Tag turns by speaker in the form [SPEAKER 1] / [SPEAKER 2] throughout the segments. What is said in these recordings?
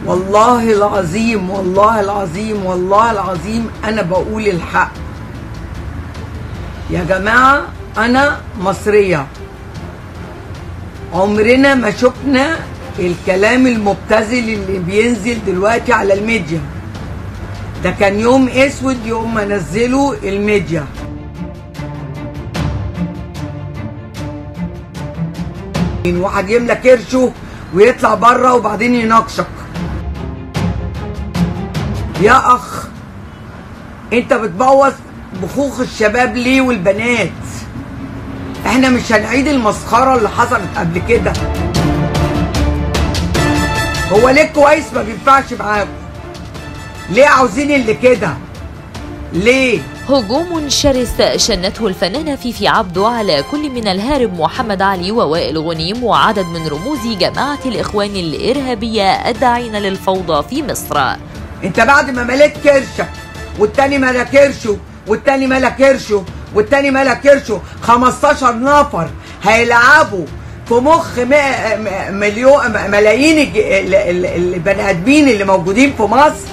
[SPEAKER 1] والله العظيم والله العظيم والله العظيم انا بقول الحق يا جماعه انا مصريه عمرنا ما شفنا الكلام المبتذل اللي بينزل دلوقتي على الميديا ده كان يوم اسود يوم ما نزلوا الميديا واحد يملى كرشه ويطلع بره وبعدين يناقشك يا اخ انت بتبوظ بخوخ الشباب ليه والبنات احنا مش هنعيد المسخره اللي حصلت قبل كده هو ليه كويس ما بينفعش معاكم ليه عاوزين اللي كده ليه
[SPEAKER 2] هجوم شرس شنته الفنانة فيفي عبده على كل من الهارب محمد علي ووائل غنيم وعدد من رموز جماعة الإخوان الإرهابية الداعين للفوضى في مصر
[SPEAKER 1] انت بعد ما مليت كرشك والتاني ملا كرشه والتاني ملا كرشه والتاني ملا كرشه 15 نفر هيلعبوا في مخ مليون ملايين البني ادمين اللي موجودين في مصر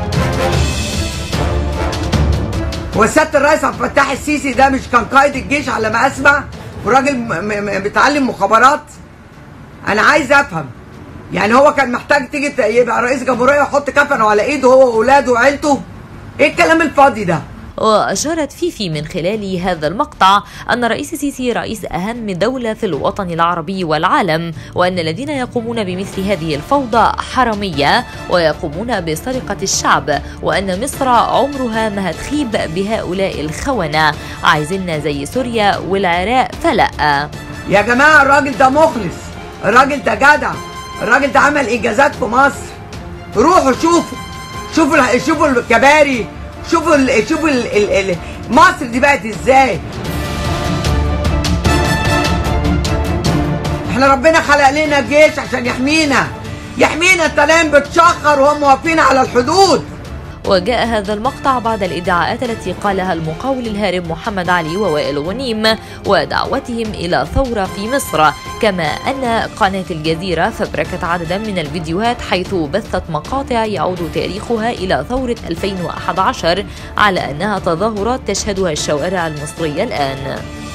[SPEAKER 1] وسياده الرئيس عبد الفتاح السيسي ده مش كان قائد الجيش على ما اسمع وراجل بيتعلم مخابرات انا عايز افهم يعني هو كان محتاج تيجي يبقى رئيس جمهوريه ويحط كفنه على ايده هو واولاده وعيلته ايه الكلام الفاضي ده
[SPEAKER 2] وأشارت فيفي من خلال هذا المقطع أن رئيس السيسي رئيس أهم دولة في الوطن العربي والعالم وأن الذين يقومون بمثل هذه الفوضى حرامية ويقومون بسرقة الشعب وأن مصر عمرها ما هتخيب بهؤلاء الخونة عايزيننا زي سوريا والعراق فلا
[SPEAKER 1] يا جماعة الراجل ده مخلص الراجل ده جدع الراجل ده عمل إنجازات في مصر روحوا شوفوا شوفوا شوفوا الكباري شوفوا ال شوفوا ال ال ال مصر دي بقت ازاي احنا ربنا خلق لنا جيش عشان يحمينا يحمينا انت نايم بتشخر وهم واقفين على الحدود
[SPEAKER 2] وجاء هذا المقطع بعد الادعاءات التي قالها المقاول الهارب محمد علي ووائل غنيم ودعوتهم الى ثوره في مصر كما ان قناه الجزيره فبركت عددا من الفيديوهات حيث بثت مقاطع يعود تاريخها الى ثوره 2011 على انها تظاهرات تشهدها الشوارع المصريه الان